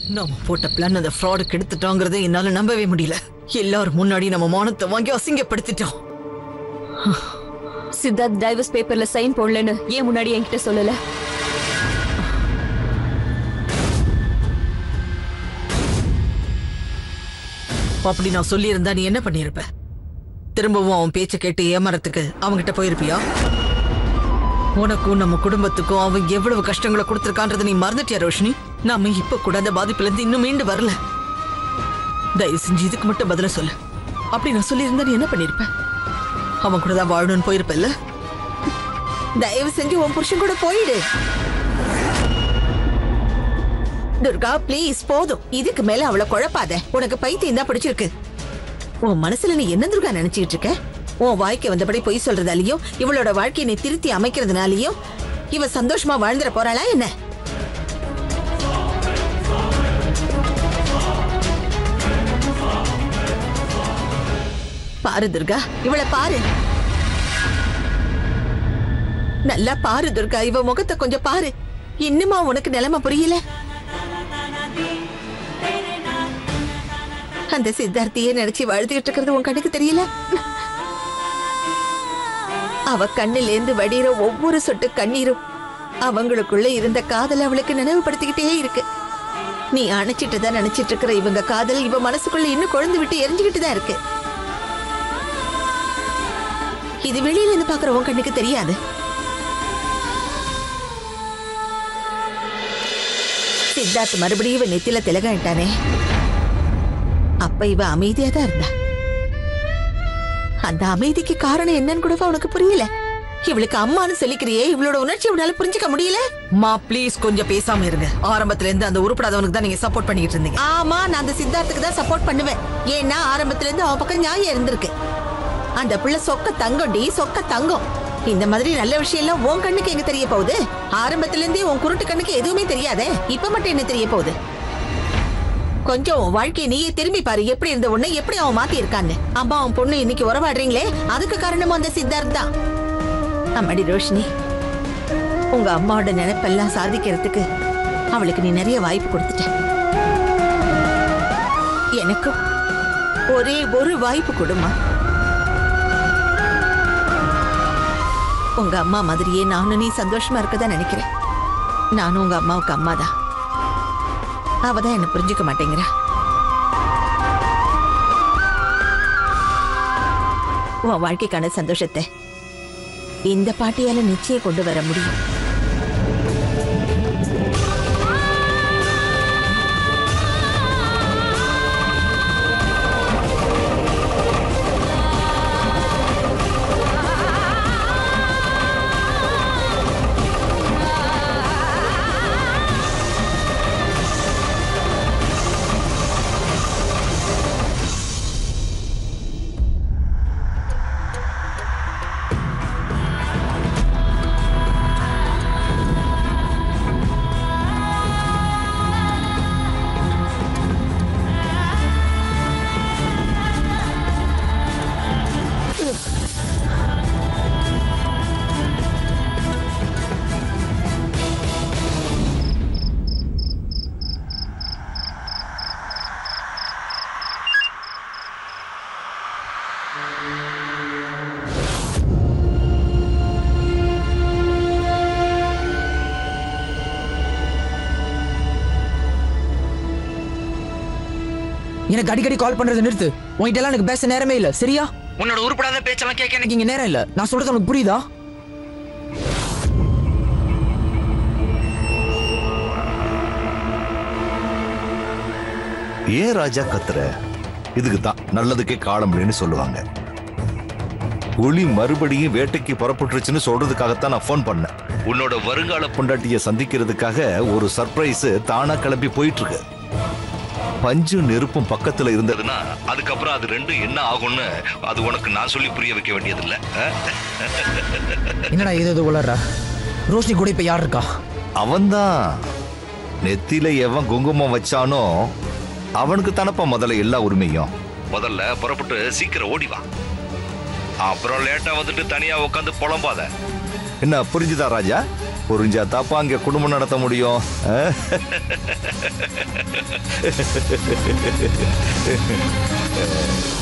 நாம போட்ட பிளான் அந்த ஃப்ராடு கெடுத்துட்டோங்கிறத என்னால நம்பவே முடியல எல்லாரும் முன்னாடி நம்ம மானத்தை வாங்கி அசிங்கப்படுத்திட்டோம் சித்தார்த் டைவர்ஸ் பேப்பர்ல சைன் போடலன்னு ஏன் முன்னாடி என்கிட்ட சொல்லல அப்படி நான் சொல்லியிருந்தா நீ என்ன பண்ணியிருப்ப திரும்பவும் அவன் பேச்ச கேட்டு ஏமாறத்துக்கு அவன்கிட்ட போயிருப்பியா உனக்கும் நம்ம குடும்பத்துக்கும் அவன் எவ்வளவு கஷ்டங்களை கொடுத்திருக்கான்றதை நீ மறந்துட்டியா ரோஷினி நாம இப்ப கூட அந்த பாதிப்புல இருந்து இன்னும் மீண்டு வரல தயவு செஞ்சு இதுக்கு மட்டும் பதில சொல்லு அப்படி நான் சொல்லியிருந்தா நீ என்ன பண்ணிருப்ப அவன் கூட தான் வாழணும்னு போயிருப்பல்ல தயவு செஞ்சு உன் புருஷன் கூட போயிடு துர்கா ப்ளீஸ் போதும் இதுக்கு மேல அவளை குழப்பாத உனக்கு பைத்தியம் தான் பிடிச்சிருக்கு உன் மனசுல நீ என்ன துர்கா நினைச்சிட்டு இருக்க உன் வாய்க்கு வந்தபடி பொய் சொல்றதாலயும் இவளோட வாழ்க்கையை நீ திருத்தி அமைக்கிறதுனாலயும் இவ சந்தோஷமா வாழ்ந்துட போறாளா என்ன பாரு துர்கா இவளை பாரு நல்லா பாரு துர்கா இவ முகத்தை கொஞ்சம் பாரு இன்னுமா உனக்கு நிலைமை புரியல அந்த சித்தார்த்தியே நினைச்சு வாழ்த்துக்கிட்டு இருக்கிறது உன் கண்ணுக்கு தெரியல அவ கண்ணிலேந்து வடிகிற ஒவ்வொரு சொட்டு கண்ணீரும் அவங்களுக்குள்ள இருந்த காதல் அவளுக்கு நினைவுபடுத்திக்கிட்டே இருக்கு நீ அணைச்சிட்டு தான் நினைச்சிட்டு இருக்கிற இவங்க காதல் இவ மனசுக்குள்ள இன்னும் குழந்து விட்டு எரிஞ்சுக்கிட்டு தான் இருக்கு இது வெளியில இருந்து பாக்குற உன் கண்ணுக்கு தெரியாது சித்தார்த் மறுபடியும் இவ நெத்தில திலகாயிட்டானே அப்ப இவ அமைதியா தான் இருந்தா அந்த அமைதிக்கு காரணம் என்னன்னு கூட உனக்கு புரியல இவளுக்கு அம்மான்னு சொல்லிக்கிறியே இவளோட உணர்ச்சி உன்னால புரிஞ்சுக்க முடியல மா ப்ளீஸ் கொஞ்சம் பேசாம இருங்க ஆரம்பத்துல இருந்து அந்த உருப்படாதவனுக்கு தான் நீங்க சப்போர்ட் பண்ணிட்டு இருந்தீங்க ஆமா நான் அந்த சித்தார்த்துக்கு தான் சப்போர்ட் பண்ணுவேன் ஏன்னா ஆரம்பத்துல இருந்து அவன் பக்கம் நியாயம் இருந்திருக்கு அந்த புள்ள சொக்க தங்கம்டி சொக்க தங்கம் இந்த மாதிரி நல்ல விஷயம் எல்லாம் உன் கண்ணுக்கு எங்க தெரிய போகுது ஆரம்பத்துல இருந்தே உன் குருட்டு கண்ணுக்கு எதுவுமே தெரியாதே இப்ப மட்டும் என்ன தெரிய போகுது கொஞ்சம் உன் வாழ்க்கையை நீயே திரும்பி பாரு எப்படி இருந்த உன்னை எப்படி அவன் மாத்தி இருக்கான்னு அம்மா அவன் பொண்ணு இன்னைக்கு உறவாடுறீங்களே அதுக்கு காரணமும் அந்த சித்தார்த் தான் அம்மாடி ரோஷினி உங்க அம்மாவோட நினைப்பெல்லாம் சாதிக்கிறதுக்கு அவளுக்கு நீ நிறைய வாய்ப்பு கொடுத்துட்ட எனக்கும் ஒரே ஒரு வாய்ப்பு கொடுமா உங்க அம்மா மாதிரியே நானும் நீ சந்தோஷமா இருக்கதா நினைக்கிறேன் நானும் உங்க அம்மாவுக்கு அம்மா தான் அவ தான் என்ன புரிஞ்சுக்க மாட்டேங்கிறா உன் வாழ்க்கைக்கான சந்தோஷத்தை இந்த பாட்டியால நிச்சயம் கொண்டு வர முடியும் எனக்கு அடிக்கடி கால் பண்றதை நிறுத்து உன்கிட்ட எல்லாம் எனக்கு பேச நேரமே இல்ல சரியா உன்னோட உருப்படாத பேச்செல்லாம் கேட்க எனக்கு இங்க நேரம் இல்ல நான் சொல்றது உனக்கு புரியுதா ஏன் ராஜா கத்துற இதுக்கு தான் நல்லதுக்கே காலம்படின்னு சொல்லுவாங்க புலி மறுபடியும் வேட்டைக்கு புறப்பட்டுருச்சுன்னு சொல்றதுக்காகத்தான் நான் ஃபோன் பண்ணேன் உன்னோட வருங்கால பொண்டாட்டிய சந்திக்கிறதுக்காக ஒரு சர்ப்ரைஸ் தானா கிளம்பி போயிட்டு இருக்கு பஞ்சு நெருப்பும் பக்கத்துல இருந்ததுன்னா அதுக்கப்புறம் அது ரெண்டும் என்ன ஆகும்னு அது உனக்கு நான் சொல்லி புரிய வைக்க வேண்டியதில்லை என்னடா இது இது உளறா ரோஷினி கூட இப்ப யார் இருக்கா அவன்தான் நெத்தியில எவன் குங்குமம் வச்சானோ அவனுக்கு தானப்பா முதல்ல எல்லா உரிமையும் முதல்ல புறப்பட்டு சீக்கிரம் ஓடி வா அப்புறம் லேட்டா வந்துட்டு தனியா உட்காந்து புலம்பாத என்ன புரிஞ்சுதா ராஜா புரிஞ்சா தாப்பா அங்க குடும்பம் நடத்த முடியும் ஆ?